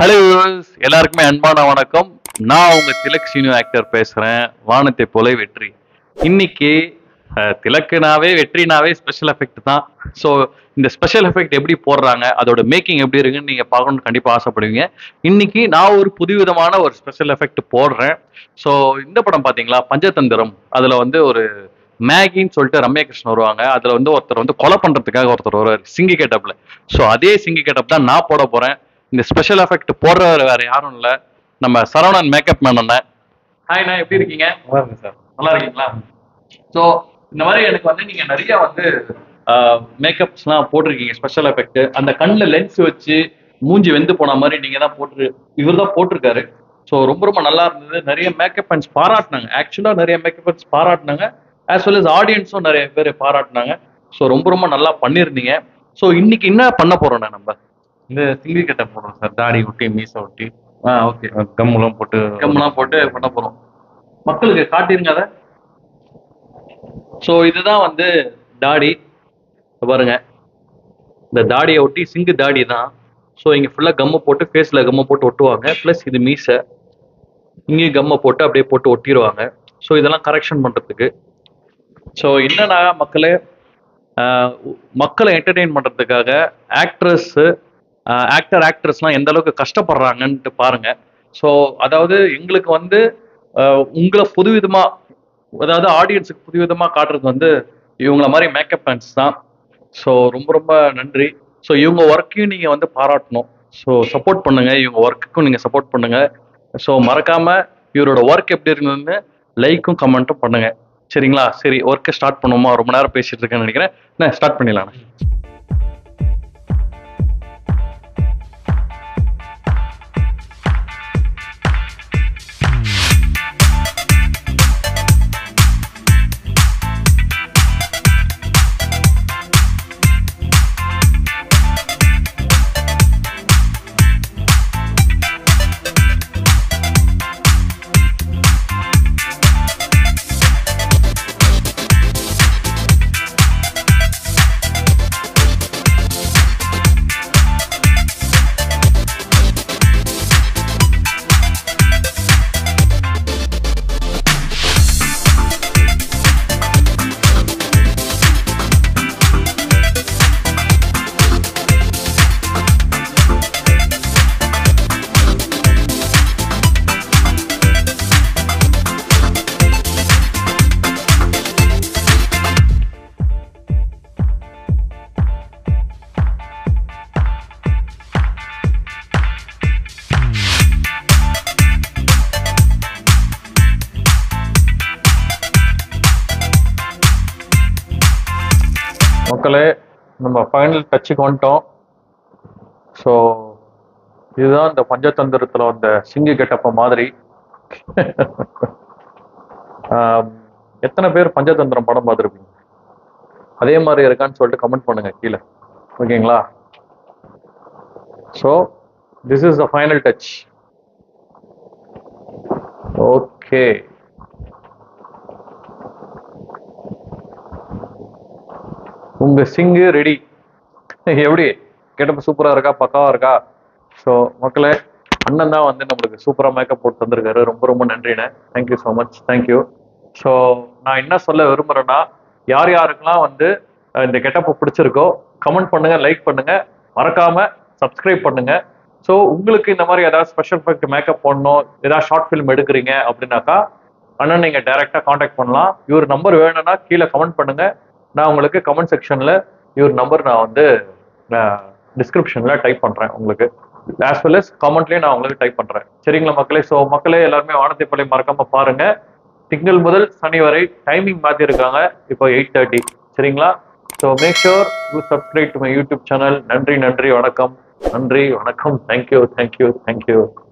hello எல்லாருக்குமே அன்பான வணக்கம் நான் உங்க திலக் சீனு ஆக்டர் பேசுறேன் வானத்தை போல வெற்றி இன்னைக்கு அஹ், திலக்குனாவே வெற்றினாவே ஸ்பெஷல் எஃபெக்ட் தான் ஸோ இந்த ஸ்பெஷல் எஃபெக்ட் எப்படி போடுறாங்க அதோட மேக்கிங் எப்படி இருக்குன்னு நீங்க பார்க்கணும்னு கண்டிப்பா ஆசைப்படுவீங்க இன்னைக்கு நான் ஒரு புதுவிதமான ஒரு ஸ்பெஷல் எஃபெக்ட் போடுறேன் ஸோ இந்த படம் பாத்தீங்களா பஞ்சதந்திரம் அதுல வந்து ஒரு மேகின்னு சொல்லிட்டு ரம்யா கிருஷ்ணன் வருவாங்க அதுல வந்து ஒருத்தர் வந்து கொலை பண்றதுக்காக ஒருத்தர் வருவார் சிங்கி கேட்டப்ல ஸோ அதே சிங்கி கேட்டப் தான் நான் போட போறேன் இந்த ஸ்பெஷல் எஃபெக்ட் போடுறவர் வேற யாரும் இல்ல நம்ம சரவணன் மேக்கப் மேன் அண்ணன் ஹாய்ண்ணா எப்படி இருக்கீங்க நல்லா இருக்கு சார் நல்லா இருக்கீங்களா ஸோ இந்த மாதிரி எனக்கு வந்து நீங்க நிறைய வந்து மேக்கப்ஸ்லாம் போட்டிருக்கீங்க ஸ்பெஷல் எஃபெக்ட் அந்த கண்ணில் லென்ஸ் வச்சு மூஞ்சி வெந்து போன மாதிரி நீங்க தான் போட்டு இவர் தான் போட்டிருக்காரு ஸோ ரொம்ப ரொம்ப நல்லா இருந்தது நிறைய மேக்கப் அண்ட்ஸ் பாராட்டினாங்க ஆக்சுவலாக நிறைய மேக்கப் அண்ட்ஸ் பாராட்டினாங்க ஆஸ் வெல் as ஆடியன்ஸும் நிறைய பேர் பாராட்டினாங்க ஸோ ரொம்ப ரொம்ப நல்லா பண்ணியிருந்தீங்க ஸோ இன்னைக்கு என்ன பண்ண போறோம்ண்ணா நம்ம இந்த சிங்கி கட்ட போடுறோம் சார் தாடி ஒட்டி மீசை ஒட்டி ஆ ஓகே கம்முலாம் போட்டு கம்லாம் போட்டு பண்ண போறோம் மக்களுக்கு காட்டிருங்க அதை ஸோ இதுதான் வந்து தாடி இத பாருங்க இந்த தாடியை ஒட்டி சிங்கு தாடி தான் ஸோ இங்க ஃபுல்லா கம்மை போட்டு ஃபேஸ்ல கம்மை போட்டு ஒட்டுவாங்க ப்ளஸ் இது மீசை இங்கேயும் கம்மை போட்டு அப்படியே போட்டு ஒட்டிடுவாங்க ஸோ இதெல்லாம் கரெக்ஷன் பண்றதுக்கு ஸோ என்னன்னா மக்களே ஆஹ் உ- மக்களை என்டர்டெயின் பண்றதுக்காக ஆக்ட்ரஸ் ஆக்டர் ஆக்ட்ரஸ்லாம் எந்த அளவுக்கு கஷ்டப்படுறாங்கன்ட்டு பாருங்க ஸோ அதாவது எங்களுக்கு வந்து ஆஹ் உங்களை புதுவிதமா அதாவது ஆடியன்ஸுக்கு புதுவிதமா காட்டுறது வந்து இவங்கள மாதிரி மேக்கப் பேன்ஸ் தான் ஸோ ரொம்ப ரொம்ப நன்றி ஸோ இவங்க ஒர்க்கையும் நீங்க வந்து பாராட்டணும் ஸோ சப்போர்ட் பண்ணுங்க இவங்க ஒர்க்குக்கும் நீங்க சப்போர்ட் பண்ணுங்க ஸோ மறக்காம இவரோட ஒர்க் எப்படி இருந்ததுன்னு லைக்கும் கமெண்ட்டும் பண்ணுங்க சரிங்களா சரி ஒர்க்கை ஸ்டார்ட் பண்ணுவோமா ரொம்ப நேரம் பேசிட்டு இருக்கேன்னு நினைக்கிறேன் நான் ஸ்டார்ட் பண்ணிடலாம் மக்களே நம்ம ஃபைனல் டச்சுக்கு வந்துட்டோம் ஸோ இதுதான் இந்த பஞ்சதந்திரத்தில் வந்த சிங்கி கெட்டப்ப மாதிரி ஆம், எத்தனை பேர் பஞ்சதந்திரம் படம் பார்த்துருப்பீங்க அதே மாதிரி இருக்கான்னு சொல்லிட்டு கமெண்ட் பண்ணுங்க கீழே ஓகேங்களா so this is the final touch okay உங்க சிங்கு ரெடி எப்படி கெட்டப்ப சூப்பரா இருக்கா பக்காவா இருக்கா ஸோ மக்களே அண்ணன் தான் வந்து நம்மளுக்கு சூப்பரா மேக்கப் போட்டு தந்திருக்காரு ரொம்ப ரொம்ப நன்றிண்ணே thank you so much thank you so நான் என்ன சொல்ல விரும்புறேன்னா யார் யாருக்கெல்லாம் வந்து அஹ், இந்த கெட்டப்பை பிடிச்சிருக்கோ கமெண்ட் பண்ணுங்க லைக் பண்ணுங்க மறக்காம சப்ஸ்கிரைப் பண்ணுங்க ஸோ உங்களுக்கு இந்த மாதிரி ஏதாவது ஸ்பெஷல் எஃபெக்ட் மேக்கப் போடணும் ஏதாவது ஷார்ட் ஃபிலிம் எடுக்கிறீங்க அப்படின்னாக்கா அண்ணன் நீங்க டைரக்டா காண்டாக்ட் பண்ணலாம் இவர் நம்பர் வேணும்னா கீழே கமெண்ட் பண்ணுங்க நான் உங்களுக்கு கமெண்ட் செக்ஷன்ல இவர் நம்பர் நான் வந்து டிஸ்கிரிப்ஷன்ல டைப் பண்றேன் உங்களுக்கு ஆஸ் வெல் as கமெண்ட்லயும் நான் உங்களுக்கு டைப் பண்றேன் சரிங்களா மக்களே ஸோ மக்களே எல்லாருமே வானத்தை பள்ளி மறக்காம பாருங்க திங்கள் முதல் சனி வரை டைமிங் மாத்தி இருக்காங்க இப்போ எயிட் தேர்ட்டி சரிங்களா so make sure you subscribe to my YouTube channel நன்றி நன்றி வணக்கம் நன்றி வணக்கம் தேங்க்யூ தேங்க்யூ தேங்க்யூ